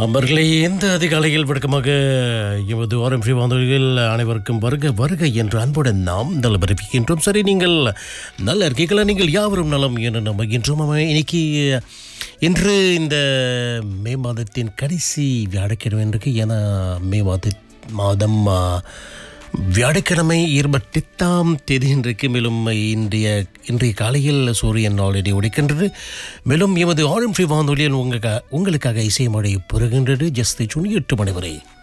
அன்பர்களே எந்த அதிகாலையில் வழக்கமாக எமது ஆரம் ஸ்ரீ வானொலிகள் அனைவருக்கும் வருக வருக என்று அன்புடன் நாம் நலபரப்பிக்கின்றோம் சரி நீங்கள் நல்ல இருக்கீங்களா நீங்கள் யாவரும் நலம் என நம்புகின்றோம் ஆமா, இன்னைக்கு இன்று இந்த மே மாதத்தின் கடைசி வியாழக்கிழமை இருக்கு ஏன்னா மே மாத மாதம் ஆ, வியாழக்கிழமை இருபத்தெட்டாம் தேதி இன்றைக்கு மேலும் இன்றைய இன்றைய காலையில் சூரியன் ஆல்ரெடி உடைக்கின்றது மேலும் எமது ஆளும் ஸ்ரீ வானொலியில் உங்க உங்களுக்காக இசை மழை பெறுகின்றது ஜஸ்தி சுனி எட்டு மணி வரை